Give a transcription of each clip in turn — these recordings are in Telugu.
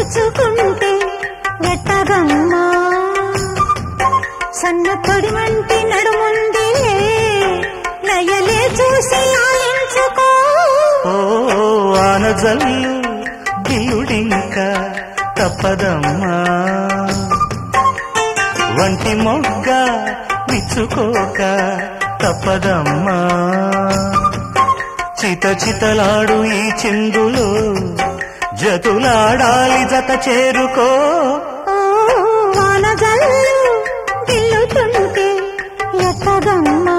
గుచ్చుకుంటే ఎట్టగమ్మా సన్న తొడిమంటి నడుముంది నయలే చూసి ఆలించుకో ఓ ఆనజల్లు గిల్లుడింక తప్పదమ్మా వంటి మొగ్గ విచ్చుకోక తప్పదమ్మా చిత చితలాడు ఈ చిందులో జతులాడాలి జత చేరుకో ఓ వానజల్లు గిల్లుతుంటే ఎట్టగమ్మా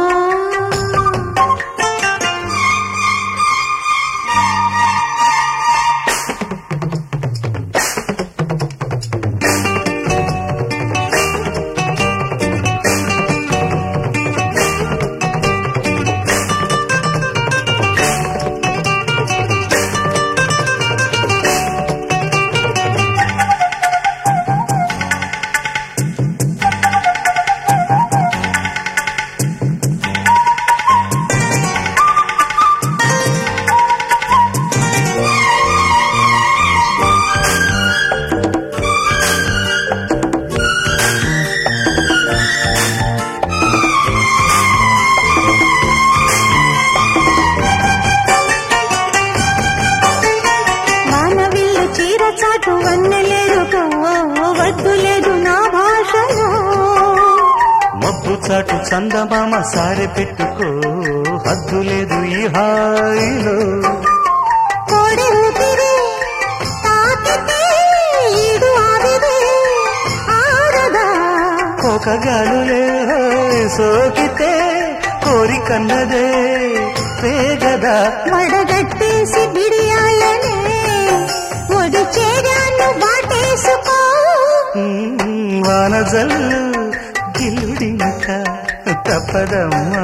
మానవిల్లు చీర చాటు వన్నెలేరుకో వద్దు లేదు నా భాషలో మబ్బు చాటు చందమామ సారె పెట్టుకో హద్దు లేదు ఈ హాయిలో కోడి ఊపిరి తాకితే ఈడు ఆవిరి ఆరదా కోకగాలులే సోకితే కోరికన్నదే వేగదా వడగట్టేసి బిడియాలనే ఒడి చేరాను బాటేసుకో మ్మ్, వానజల్లు గిల్లుడింక తప్పదమ్మా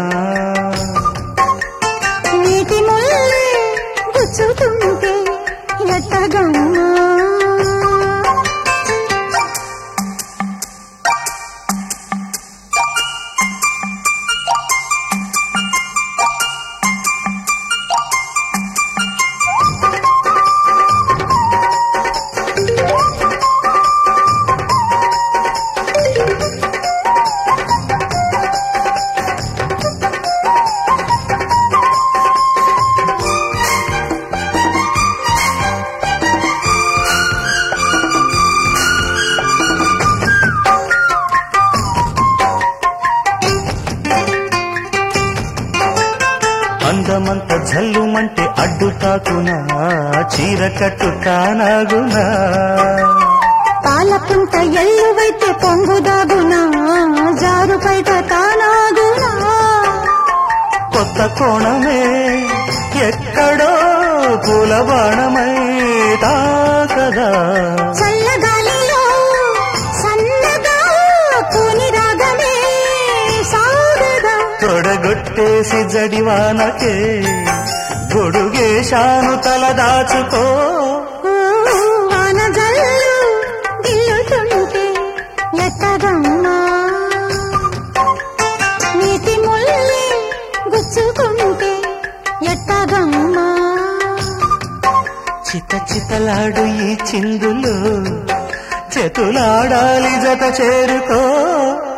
నీటి ముల్లే గుచ్చుతుంటే ఎట్టగమ్మా అందమంత జల్లుమంటే అడ్డు తాకునా చీర కట్టు కానాగునా పాలపుంట ఎల్లువైతే పొంగుదాగునా జారు బయట తానాగునా కొత్త కోణమే ఎక్కడో పూల బాణమై తాకదా చల్లగాలిలో సన్నగా కూని రాగమే సాగదా తొడగొట్టేసి జడివానకే గొడుగేశాను తల దాచుకో ఓ వానజల్లు గిల్లుతుంటే ఎట్టగమ్మా నీటి ముల్లి గుచ్చుకుంటే ఎట్టగమ్మా చిత చితలాడు ఈ చిందులో చేతులాడాలి జత చేరుకో